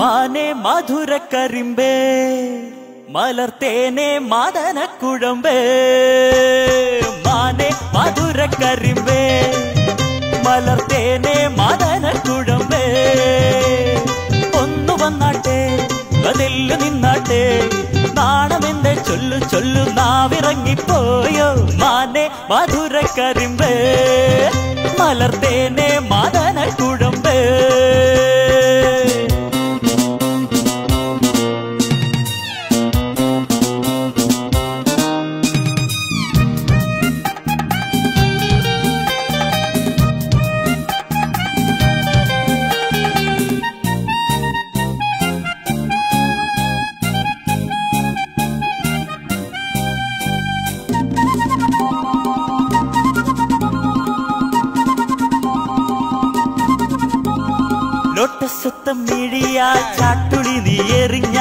മാനെ മധുരക്കരിമ്പേ മലർത്തേനെ മദനക്കുഴമ്പേ മാനെ മധുരക്കരിമ്പേ മലർത്തേനെ മദനക്കുഴമ്പേ ഒന്നു വന്നാട്ടെ അതില്ലു നിന്നാട്ടെ നാണമെന്റെ ചൊല്ലു ചൊല്ലു നാവിറങ്ങിപ്പോയോ മാനെ മധുരക്കരിമ്പേ മലർത്തേനെ മദനക്കുഴമ്പേ ലോട്ടസ്വത്തം മിഴിയാ ചാട്ടുളി നീ എറിഞ്ഞ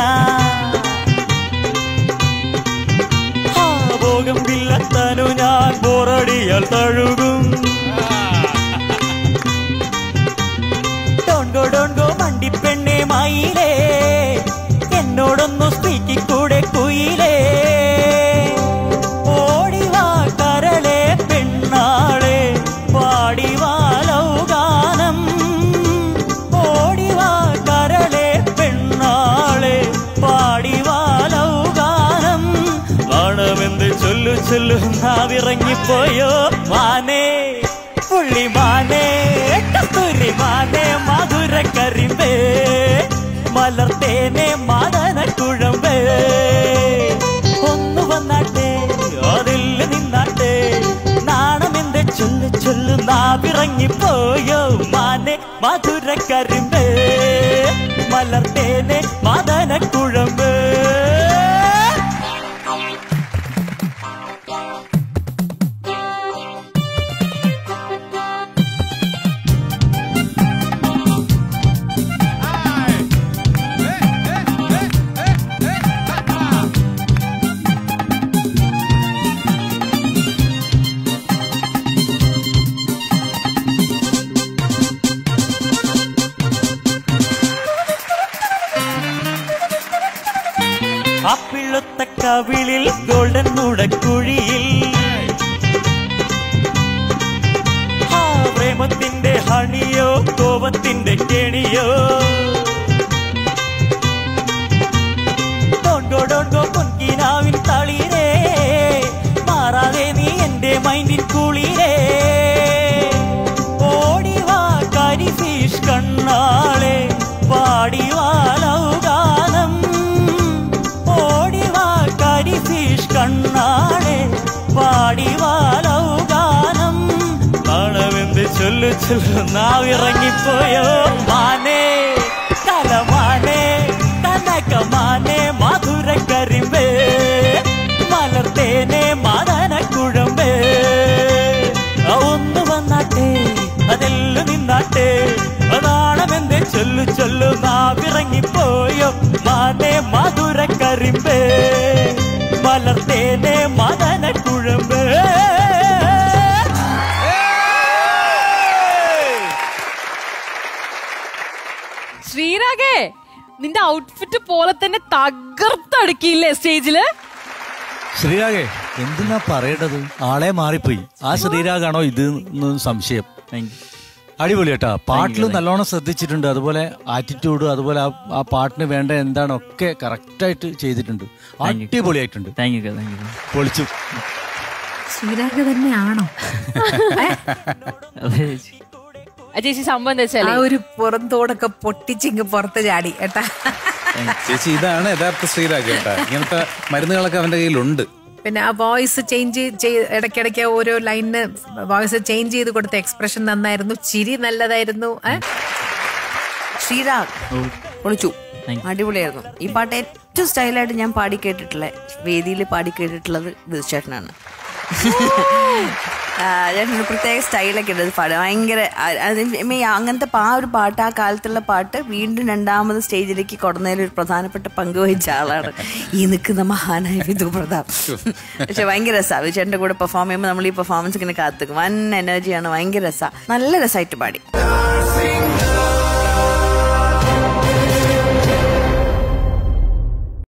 ഭോഗം വില്ലത്തനു ഞാൻ പോറടിയാൽ തഴുകും ഡോൺഗോ ഡോൺഗോ മണ്ടിപ്പെണ്ണെ മയിലേ എന്നോടൊന്നു സ്പീക്കിക്കൂടെ കുയിലേ ഓടിവാ കരളെ പെണ്ണാളെ പാടിവാ ലൗഗാനം ഓടിവാ കരളെ പെണ്ണാളെ പാടിവാ ലൗഗാനം നാണമെന്ത് ചൊല്ലു ചൊല്ലു നാവിറങ്ങിപ്പോയോ മാനേ പുള്ളി മാനേ കസ്തൂരി മാനേ മധുര കരിമ്പേ മലർത്തേനെ മദന കുഴമ്പേ ഒന്ന് വന്നാട്ടെ അതിൽ നിന്നാട്ടെ നാണമെന്റെ ചൊല്ലു ചൊല്ലു നാവിറങ്ങിപ്പോയോ മാനെ മധുര കരിമ്പേ മലർത്തേനെ മദന കുഴമ്പേ ആ പിള്ളത്ത കവിളിൽ ഗോൾഡൻ നുടക്കുഴിയിൽ ആ പ്രേമത്തിന്റെ ഹണിയോ കോപത്തിന്റെ കെണിയോ ഡോൺഗോ ഡോൺഗോ പൊൻകിനാവിൻ തളിരേ മാറാതെ നീ എന്റെ മൈൻഡിൻ കുളിരേ ഓടിവാ കരിഫീഷ് കണ്ണാളെ പാടിവാ ലൗഗാനം ഓടിവാ കരിഫീഷ് കണ്ണാളെ പാടിവാ ലൗഗാനം നാണമെന്ത് ചൊല്ലു ചൊല്ലു നാവിറങ്ങിപ്പോയോ മാനേ തലമാനേ കനകമാനേ മധുര കരിമ്പേ മലർത്തേനെ മദന കുഴമ്പേ ഒന്ന് വന്നാട്ടെ അതെല്ലാം നിന്നാട്ടെ നാണമെന്റെ ചൊല്ലു ചൊല്ലു നാവിറങ്ങിപ്പോയോ മാനേ മധുര കരിമ്പേ മലർത്തേനെ മദന കുഴമ്പേ ശ്രീരാഗേ നിന്റെ ഔട്ട്ഫിറ്റ് പോലെ തന്നെ തകർത്തടുക്കിയില്ലേ സ്റ്റേജില് ശ്രീരാഗേ എന്തിനാ പറയേണ്ടത് ആളെ മാറിപ്പോയി ആ ശ്രീരാഗാണോ ഇത് എന്ന് സംശയം അടിപൊളി കേട്ടാ പാട്ടിൽ നല്ലോണം ശ്രദ്ധിച്ചിട്ടുണ്ട് അതുപോലെ ആറ്റിറ്റ്യൂഡ് അതുപോലെ ആ ആ പാട്ടിന് വേണ്ട എന്താണ് ഒക്കെ കറക്റ്റായിട്ട് ചെയ്തിട്ടുണ്ട് അടിപൊളിയായിട്ടുണ്ട് താങ്ക് യു താങ്ക് യു പൊളിച്ചു ശ്രീരാഗ തന്നെയാണോ ആ ചേച്ചി സംഭവം എന്താ ആ വെച്ചാല് ഒരു പുറന്തോടൊക്കെ പൊട്ടിച്ചിങ് പുറത്ത് ചാടി ഏട്ടാ ചേച്ചി ഇതാണ് യഥാർത്ഥ ശ്രീരാഗ് കേട്ടാ ഇങ്ങനത്തെ മരുന്നുകളൊക്കെ അവന്റെ കയ്യിലുണ്ട് പിന്നെ ആ വോയിസ് ചേഞ്ച് ചെയ്ത് ഇടയ്ക്കിടയ്ക്ക് ഓരോ ലൈനിന് വോയിസ് ചേഞ്ച് ചെയ്ത് കൊടുത്ത എക്സ്പ്രഷൻ നന്നായിരുന്നു ചിരി നല്ലതായിരുന്നു ഏ? ശ്രീരാഗ് പൊളിച്ചു അടിപൊളിയായിരുന്നു ഈ പാട്ട് ഏറ്റവും സ്റ്റൈലായിട്ട് ഞാൻ പാടി കേട്ടിട്ടുള്ള വേദിയിൽ പാടി കേട്ടിട്ടുള്ളത് ബിർച്ചേട്ടനാണ് ചേട്ടനൊരു പ്രത്യേക സ്റ്റൈലൊക്കെ ഉണ്ട് അത് പാടുക ഭയങ്കര ആ, അത് I mean, അങ്ങനത്തെ പാ ഒരു പാട്ട് ആ കാലത്തുള്ള പാട്ട് വീണ്ടും രണ്ടാമത് സ്റ്റേജിലേക്ക് കൊടുന്നതിൽ ഒരു പ്രധാനപ്പെട്ട പങ്ക് വഹിച്ച ആളാണ് ഈ നിൽക്കുന്ന മഹാനായ വിധു പ്രതാപ് പക്ഷെ ഭയങ്കര രസമാണ് വിചേട്ടൻ്റെ കൂടെ പെർഫോം ചെയ്യുമ്പോൾ നമ്മൾ ഈ പെർഫോമൻസ് ഇങ്ങനെ കാത്തുക്കും വൻ എനർജിയാണ് ഭയങ്കര രസമാണ് നല്ല രസമായിട്ട് പാടി